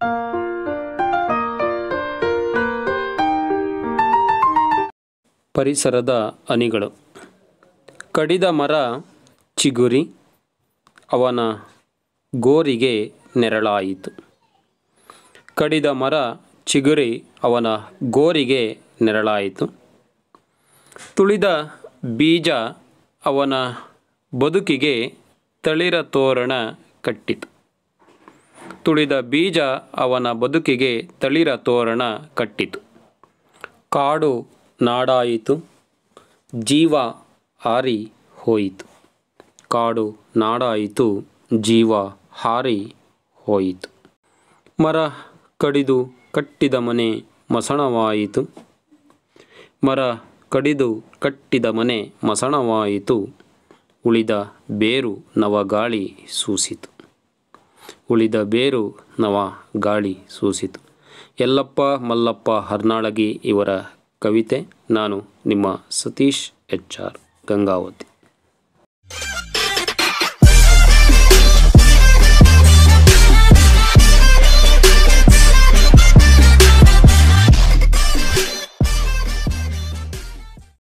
ಪರಿಸರದ ಹನಿಗಳು ಕಡಿದ ಮರ ಚಿಗುರಿ ಅವನ ಗೋರಿಗೆ ನೆರಳಾಯಿತು ಕಡಿದ ಮರ ಚಿಗುರಿ ಅವನ ಗೋರಿಗೆ ನೆರಳಾಯಿತು ತುಳಿದ ಬೀಜ ಅವನ ಬದುಕಿಗೆ ತಳಿರ ತೋರಣ ಕಟ್ಟಿತು ತುಳಿದ ಬೀಜ ಅವನ ಬದುಕಿಗೆ ತಳಿರ ತೋರಣ ಕಟ್ಟಿತು ಕಾಡು ನಾಡಾಯಿತು ಜೀವ ಹಾರಿ ಹೋಯಿತು ಕಾಡು ನಾಡಾಯಿತು ಜೀವ ಹಾರಿ ಹೋಯಿತು ಮರ ಕಡಿದು ಕಟ್ಟಿದ ಮನೆ ಮಸಣವಾಯಿತು ಮರ ಕಡಿದು ಕಟ್ಟಿದ ಮನೆ ಮಸಣವಾಯಿತು ಉಳಿದ ಬೇರು ನವಗಾಳಿ ಸೂಸಿತು ಉಳಿದ ಬೇರು ನವ ಗಾಳಿ ಸೂಸಿತು ಯಲ್ಲಪ್ಪ ಮಲ್ಲಪ್ಪ ಹರ್ನಾಳಗಿ ಇವರ ಕವಿತೆ ನಾನು ನಿಮ್ಮ ಸತೀಶ್ ಎಚ್ ಆರ್ ಗಂಗಾವತಿ